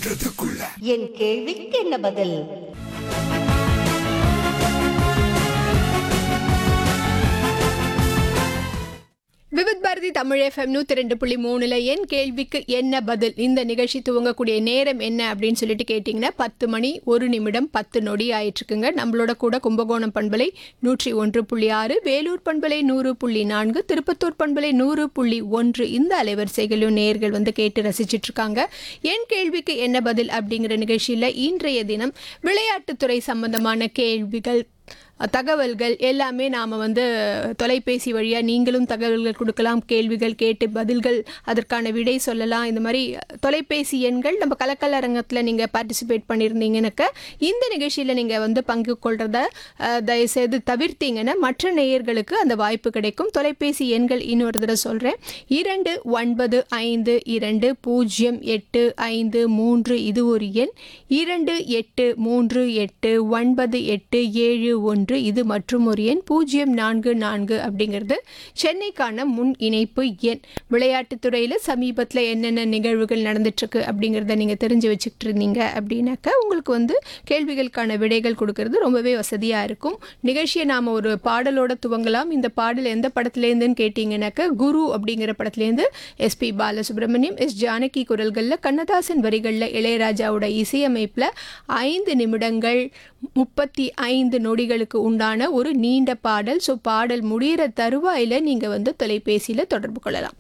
அப்படின்றதுக்குள்ள என் கேள்விக்கு என்ன பதில் விவித் பாரதி தமிழ் எஃப்எம் நூற்றி ரெண்டு புள்ளி மூணுல என் கேள்விக்கு என்ன பதில் இந்த நிகழ்ச்சி துவங்கக்கூடிய நேரம் என்ன அப்படின்னு சொல்லிட்டு கேட்டிங்கன்னா பத்து மணி ஒரு நிமிடம் பத்து நொடி ஆயிட்டுருக்குங்க நம்மளோட கூட கும்பகோணம் பண்பலை நூற்றி ஒன்று புள்ளி ஆறு வேலூர் பண்பலை நூறு புள்ளி நான்கு திருப்பத்தூர் பண்பலை நூறு புள்ளி ஒன்று இந்த அலைவரிசைகளிலும் நேர்கள் வந்து கேட்டு ரசிச்சிட்டு இருக்காங்க என் கேள்விக்கு என்ன பதில் அப்படிங்கிற நிகழ்ச்சியில் இன்றைய தினம் விளையாட்டுத்துறை சம்பந்தமான கேள்விகள் தகவல்கள் எல்லாமே நாம் வந்து தொலைபேசி வழியாக நீங்களும் தகவல்கள் கொடுக்கலாம் கேள்விகள் கேட்டு பதில்கள் அதற்கான விடை சொல்லலாம் இந்த மாதிரி தொலைபேசி எண்கள் நம்ம கலக்கல் அரங்கத்தில் நீங்கள் பார்ட்டிசிபேட் பண்ணியிருந்தீங்கன்னாக்க இந்த நிகழ்ச்சியில் நீங்கள் வந்து பங்கு கொள்றத அஹ், தயவுசெய்து தவிர்த்தீங்கன்னா மற்ற நேயர்களுக்கு அந்த வாய்ப்பு கிடைக்கும் தொலைபேசி எண்கள் இன்னொரு தடவை சொல்கிறேன் இரண்டு ஒன்பது ஐந்து இரண்டு பூஜ்ஜியம் எட்டு ஐந்து மூன்று இது ஒரு எண் இரண்டு எட்டு மூன்று எட்டு ஒன்பது எட்டு ஏழு ஒன்று இது மற்றும் ஒரு எண் பூஜ்ஜியம் நான்கு நான்கு அப்படிங்கிறது சென்னைக்கான முன் இணைப்பு எண் விளையாட்டுத்துறையில் சமீபத்தில் என்னென்ன நிகழ்வுகள் நடந்துட்டுருக்கு அப்படிங்கிறத நீங்கள் தெரிஞ்சு வச்சுக்கிட்டு இருந்தீங்க அப்படின்னாக்கா உங்களுக்கு வந்து கேள்விகளுக்கான விடைகள் கொடுக்கறது ரொம்பவே வசதியாக இருக்கும் நிகழ்ச்சியை நாம் ஒரு பாடலோட துவங்கலாம் இந்த பாடல் எந்த படத்துலேருந்துன்னு கேட்டிங்கனாக்கா குரு அப்படிங்கிற படத்துலேருந்து எஸ்பி பாலசுப்ரமணியம் எஸ் ஜானகி குரல்களில் கண்ணதாசன் வரிகளில் இளையராஜாவோட இசையமைப்பில் ஐந்து நிமிடங்கள் முப்பத்தி ஐந்து நொடிகளுக்கு உண்டான ஒரு நீண்ட பாடல் ஸோ பாடல் முடிகிற தருவாயில் நீங்கள் வந்து தொலைபேசியில் தொடர்பு கொள்ளலாம்